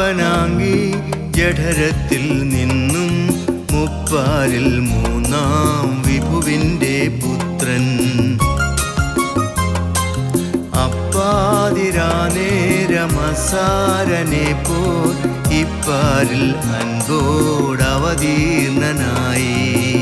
അപ്പാവനാങ്കി ജഠരത്തിൽ നിന്നും മുപ്പാരിൽ മൂന്നാം വിഭുവിൻ്റെ പുത്രൻ അപ്പാതിരാനേരമസാരനെ പോൽ ഇപ്പാരിൽ അൻപോടവതീർണനായി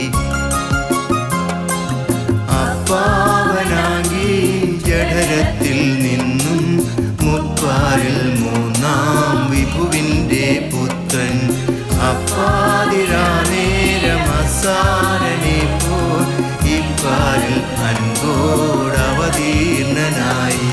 അപ്പാവനാകി ജഠരത്തിൽ നിന്നും മുപ്പാരിൽ മൂന്നാം വിഭുവിൻ്റെ പുത്രൻ അപ്പാതിരാനേരമസാരനെ പോൽ ഇപ്പാരിൽ അൻപോടവതീർണനായി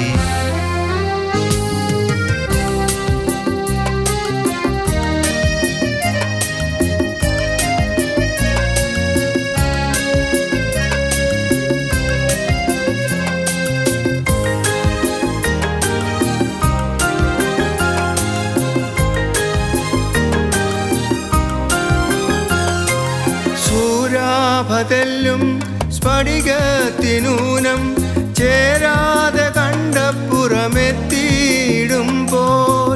സൂരാഭതെല്ലും സ്ഫടികത്തിനൂനം ചേരാതെ കണ്ടപ്പുറമെത്തിയിടുമ്പോൾ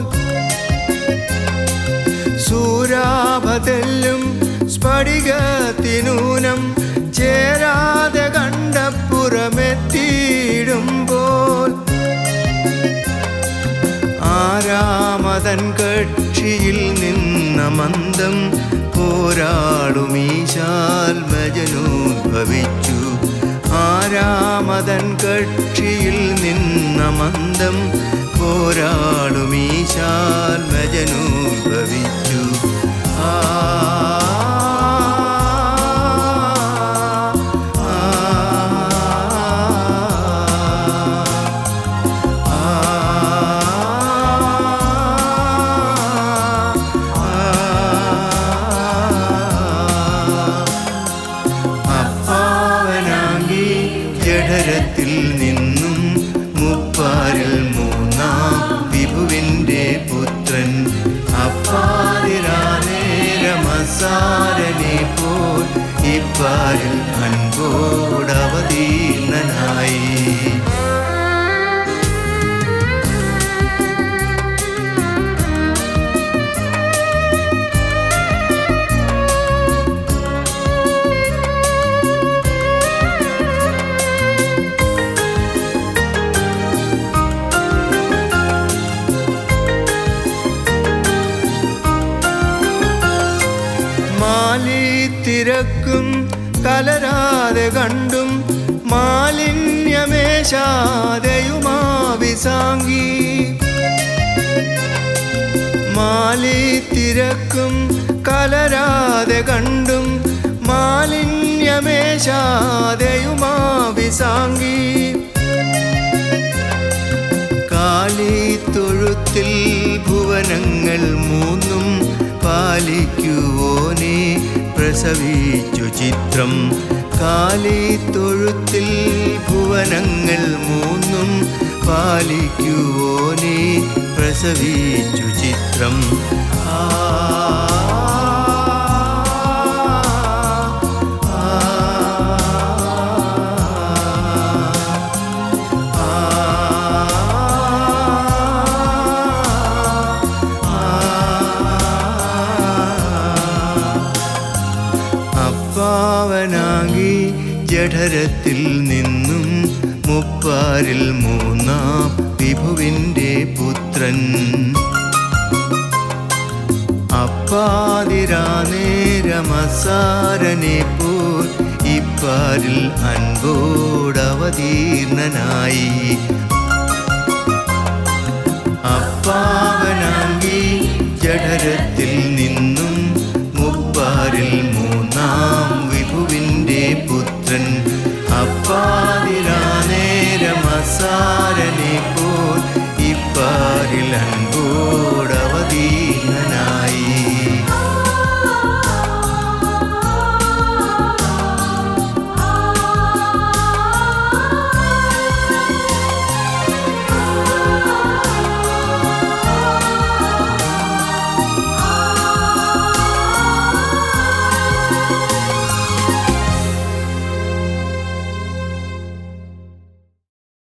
സൂരാഭതെല്ലും സ്ഫടികത്തിനൂനം ചേരാതെ കണ്ടപ്പുറമെത്തിയിടുമ്പോൾ ആരാമതൻ കക്ഷിയിൽ നിന്ന മന്ദം പോരാടുമീശാൽ ഭവിച്ചു ആരാമതൻ കക്ഷിയിൽ നിന്ന മന്ദം പോരാടുമീശാൽ ഭവിച്ചു ആ അപ്പാവനാങ്കി ജഠരത്തിൽ നിന്നും മുപ്പാരിൽ മൂന്നാം വിഭുവിൻ്റെ പുത്രൻ അപ്പാതിരാനേരമസാരനെ പോൽ ഇപ്പാരിൽ അൻപോടവതീർണനായി മാലി തിരക്കും കലരാതെ കണ്ടും മാലിന്യമേശാതെയുമാ വിസാങ്കി മാലി തിരക്കും കലരാതെ കണ്ടും മാലിന്യമേശാതെയുമാ വിസാങ്കി കാലി തൊഴുത്തിൽ ഭുവനങ്ങൾ മൂന്നും പാലിക്കുവോനെ പ്രസവിച്ചു ചിത്രം കാലി തൊഴുത്തിൽ ഭുവനങ്ങൾ മൂന്നും പാലിക്കുവോനെ പ്രസവിച്ചു ചിത്രം ആ അപ്പാവനാകി ജഠരത്തിൽ നിന്നും മുപ്പാരിൽ മൂന്നാം വിഭുവിൻ്റെ പുത്രൻ അപ്പാതിരാനേരമസാരനെ പോൽ ഇപ്പാരിൽ അൻപോടവതീർണനായി അപ്പാവനാങ്കി ജഠരത്തിൽ